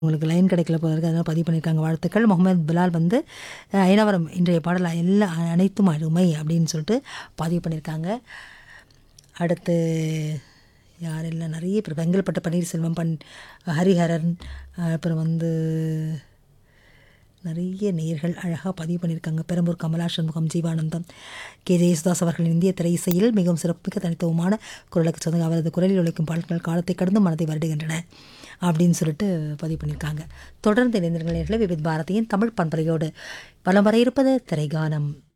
உங்களுக்கு லைன் கிடைக்கல போல இருக்கு அதனால் பதிவு பண்ணியிருக்காங்க வாழ்த்துக்கள் முகமது பிலால் வந்து அஹ், ஐநாவரம் இன்றைய பாடல் எல்லா அனைத்தும் அருமை அப்படின்னு சொல்லிட்டு பதிவு பண்ணியிருக்காங்க அடுத்து யார் இல்லை நிறைய பேர் வெங்கல்பட்டு பன்னீர்செல்வம் பன் ஹரிஹரன் அஹ், அப்புறம் வந்து நிறைய நேர்கள் அழகாக பதிவு பண்ணியிருக்காங்க பெரம்பூர் கமலா சண்முகம் ஜீவானந்தம் கே ஜெயசுதாஸ் அவர்களின் இந்திய திரை இசையில் மிகவும் சிறப்புமிக்க தனித்துவமான குரலுக்கு சொந்தங்க அவரது குரலில் ஒழிக்கும் பாடல்கள் காலத்தை கடந்து மனதை வருடுகின்றன அப்படின்னு சொல்லிட்டு பதிவு பண்ணியிருக்காங்க தொடர்ந்து இணைந்திருங்கள் நேயர்களே விவித் பாரதியின் தமிழ் பண்பறையோடு பலம் வர இருப்பது திரைகானம்